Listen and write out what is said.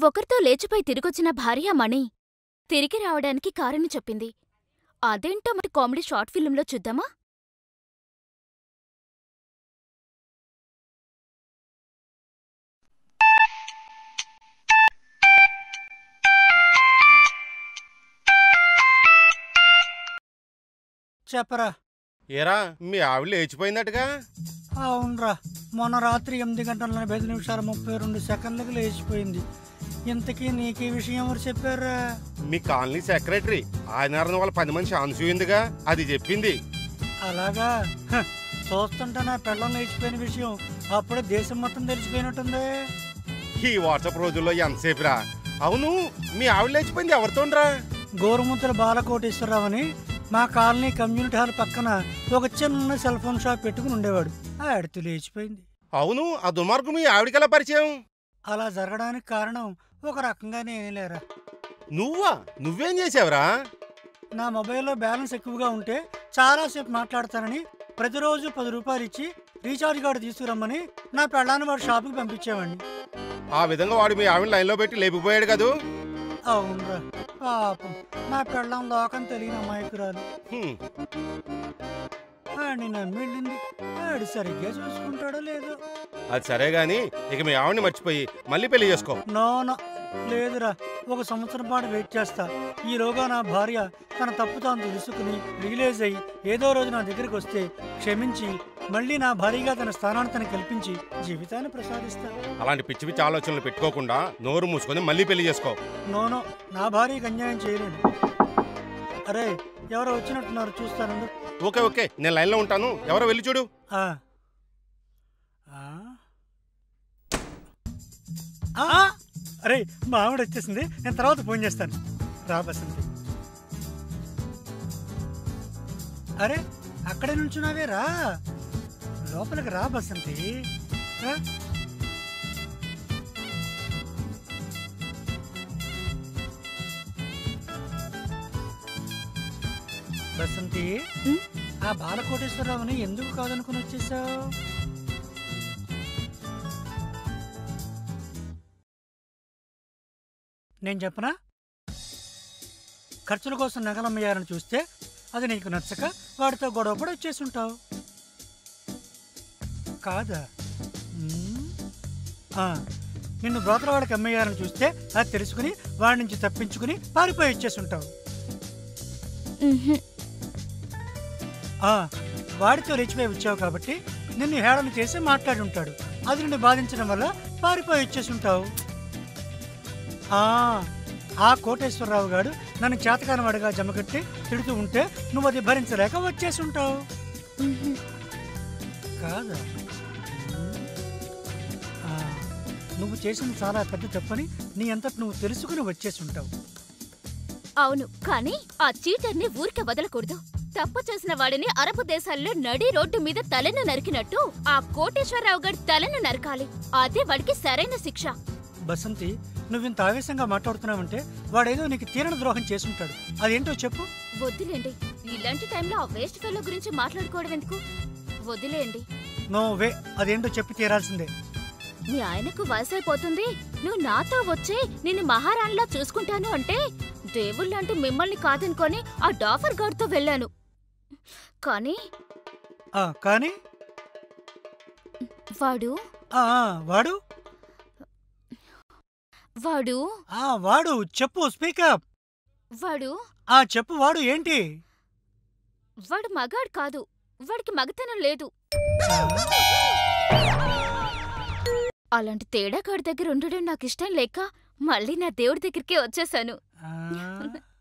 ఒకరితో లేచిపోయి తిరిగొచ్చిన భార్య మణి తిరిగి రావడానికి కారణం చెప్పింది అదేంటో మరి కామెడీ షార్ట్ ఫిల్మ్లో చూద్దామా చెప్పరా ఏరా మీ ఆవిడ లేచిపోయిందటగా అవునరా మొన్న రాత్రి ఎనిమిది గంటల నలభై ఐదు నిమిషాల ముప్పై రెండు సెకండ్లకు లేచిపోయింది ఇంతకీ నీకు ఈ విషయం ఎవరు చెప్పారా మీ కాలనీ సెక్రటరీ ఆయన వాళ్ళ పది మంది అనసూయిందిగా అది చెప్పింది అలాగా హ, చూస్తుంటే నా పెళ్ళం లేచిపోయిన విషయం అప్పుడే దేశం మొత్తం తెలిసిపోయినట్టుంది ఈ వాట్సాప్ రోజుల్లో ఎంతసేపురా అవును మీ ఆవిడ లేచిపోయింది ఎవరితోనరా గోరుముద్దల బాలకోటేశ్వరరావు అని మా కాలనీ కమ్యూనిటీ హాల్ పక్కన ఒక చిన్న సెల్ ఫోన్ షాప్ పెట్టుకుని ఉండేవాడు ఆడితో లేచిపోయింది అవును ఆ దుమార్గు మీ ఆవిడకెలా పరిచయం అలా జరగడానికి కారణం ఒక రకంగానే ఏం లేరా నువ్వా నువ్వేం చేసావురా నా మొబైల్లో బ్యాలెన్స్ ఎక్కువగా ఉంటే చాలాసేపు మాట్లాడతానని ప్రతిరోజు పది రూపాయలు ఇచ్చి రీఛార్జ్ కార్డు తీసుకురమ్మని నా పెళ్ళాన్ని వాడు షాప్కి పంపించేవాడిని ఆ విధంగా వాడు మీ ఆవిడ లైన్లో పెట్టి లేపిపోయాడు కదూ అవునరా పాపం నా పెళ్ళం లోకం తెలియని అమాయకురాలు హ్మ్. ఆడిని నమ్మిళ్ళింది ఆడు సరిగ్గా చూసుకుంటాడో లేదో అది సరే గాని ఇక మీ ఆవిడని మర్చిపోయి మళ్ళీ పెళ్లి చేసుకో నోనో లేదురా ఒక సంవత్సరం పాటు వెయిట్ చేస్తా ఈలోగా నా భార్య తన తప్పు తాను తెలుసుకుని రియలైజ్ అయ్యి ఏదో రోజు నా దగ్గరికి వస్తే క్షమించి మళ్ళీ నా భార్యగా తన స్థానాన్ని తను కల్పించి జీవితాన్ని ప్రసాదిస్తా అలాంటి పిచ్చి పిచ్చి ఆలోచనలు పెట్టుకోకుండా నోరు మూసుకొని మళ్ళీ పెళ్లి చేసుకో నోనో నా భార్యకి అన్యాయం చేయలేను అరే ఎవరో వచ్చినట్టున్నారు చూస్తానండు ఓకే ఓకే నేను లైన్లో ఉంటాను ఎవరో వెళ్ళి చూడు ఆ. ఆ? ఆ! అరే మా ఆవిడ వచ్చేసింది నేను తర్వాత ఫోన్ చేస్తాను రా బసంతి అరే అక్కడే నుంచున్నావే రా లోపలికి రా బసంతి రా. బసంతి ఉం? ఆ బాలకోటేశ్వరరావుని ఎందుకు కాదనుకుని వచ్చేసావు నేను చెప్పనా ఖర్చుల కోసం నగలమ్మయ్యారని చూస్తే అది నీకు నచ్చక వాడితో గొడవ పడి వచ్చేసి ఉంటావు కాదా ఉమ్. ఆ, నిన్ను బ్రోతలవాడికి అమ్మయ్యారని చూస్తే అది తెలుసుకుని వాడి నుంచి తప్పించుకుని పారిపోయి వచ్చేసి ఉంటావు ఉహుం. ఆ, వాడితో లేచిపోయి వచ్చావు కాబట్టి నిన్ను హేళన చేసి మాట్లాడి ఉంటాడు అది నిన్ను బాధించడం వల్ల పారిపోయి వచ్చేసి ఉంటావు ఆ, ఆ కోటేశ్వరరావు గారు నన్ను చేతకాని వాడిగా జమకట్టి తిడుతూ ఉంటే నువ్వు అది భరించలేక వచ్చేసి ఉంటావు ఉహుం. కాదా ఉమ్. ఆ, నువ్వు చేసింది చాలా పెద్ద తప్పని నీ అంతటి నువ్వు తెలుసుకుని వచ్చేసి ఉంటావు అవును కానీ ఆ చీటర్ని ఊరికే వదలకూడదు తప్పు చేసిన వాడిని అరబ్ దేశాల్లో నడి రోడ్డు మీద తలను నరికినట్టు ఆ కోటేశ్వరరావు గారి తలను నరకాలి అదే వాడికి సరైన శిక్ష బసంతి నువ్వింత ఆవేశంగా మాట్లాడుతున్నావంటే వాడేదో నీకు తీరని ద్రోహం చేసుంటాడు అదేంటో చెప్పు వదిలేండి ఇలాంటి టైంలో ఆ వేస్ట్ ఫెలో గురించి మాట్లాడుకోవడం ఎందుకు వదిలేయండి నో వే అదేంటో చెప్పి తీరాల్సిందే మీ ఆయనకు వయసైపోతుంది నువ్వు నాతో వచ్చి నిన్ను మహారాణిలా చూసుకుంటాను అంటే దేవుళ్ళంటూ మిమ్మల్ని కాదనుకొని ఆ డాఫర్ గార్డ్తో వెళ్ళాను కానీ ఆ, కానీ వాడు ఆ, ఆ, వాడు వాడు ఆ వాడు చెప్పు స్పీకప్ వాడు ఆ చెప్పు వాడు ఏంటి వాడు మగాడు కాదు వాడికి మగతనం లేదు ఆ, అలాంటి తేడాగాడి దగ్గర ఉండడం నాకు ఇష్టం లేక మళ్ళీ నా దేవుడి దగ్గరికి వచ్చేసాను ఆ,